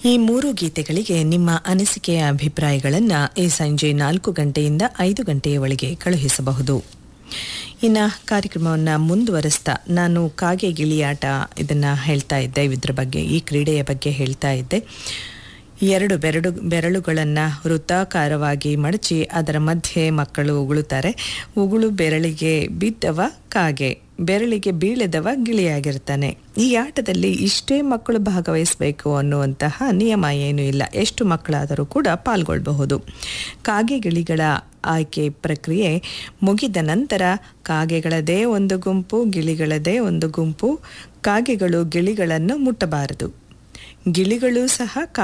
ಈ ಮೂರು ಗೀತೆಗಳಿಗೆ ನಿಮ್ಮ ಅನಿಸಿಕೆಯ ಅಭಿಪ್ರಾಯಗಳನ್ನು ಈ ಸಂಜೆ ನಾಲ್ಕು ಗಂಟೆಯಿಂದ ಐದು ಗಂಟೆಯ ಒಳಗೆ ಕಳುಹಿಸಬಹುದು ಇನ್ನು ಕಾರ್ಯಕ್ರಮವನ್ನು ಮುಂದುವರಿಸ್ತಾ ನಾನು ಕಾಗೆ ಗಿಳಿಯಾಟ ಇದನ್ನು ಹೇಳ್ತಾ ಇದ್ದೆ ಇದ್ರ ಬಗ್ಗೆ ಈ ಕ್ರೀಡೆಯ ಬಗ್ಗೆ ಹೇಳ್ತಾ ಇದ್ದೆ ಎರಡು ಬೆರಡು ಬೆರಳುಗಳನ್ನು ವೃತ್ತಾಕಾರವಾಗಿ ಮಡಚಿ ಅದರ ಮಧ್ಯೆ ಮಕ್ಕಳು ಉಗುಳುತ್ತಾರೆ ಉಗುಳು ಬೆರಳಿಗೆ ಬಿದ್ದವ ಕಾಗೆ ಬೆರಳಿಗೆ ಬೀಳದವ ಗಿಳಿಯಾಗಿರ್ತಾನೆ ಈ ಆಟದಲ್ಲಿ ಇಷ್ಟೇ ಮಕ್ಕಳು ಭಾಗವಹಿಸಬೇಕು ಅನ್ನುವಂತಹ ನಿಯಮ ಏನೂ ಇಲ್ಲ ಎಷ್ಟು ಮಕ್ಕಳಾದರೂ ಕೂಡ ಪಾಲ್ಗೊಳ್ಳಬಹುದು ಕಾಗೆ ಗಿಳಿಗಳ ಆಯ್ಕೆ ಪ್ರಕ್ರಿಯೆ ಮುಗಿದ ನಂತರ ಕಾಗೆಗಳದೇ ಒಂದು ಗುಂಪು ಗಿಳಿಗಳದೇ ಒಂದು ಗುಂಪು ಕಾಗೆಗಳು ಗಿಳಿಗಳನ್ನು ಮುಟ್ಟಬಾರದು ಗಿಳಿಗಳು ಸಹ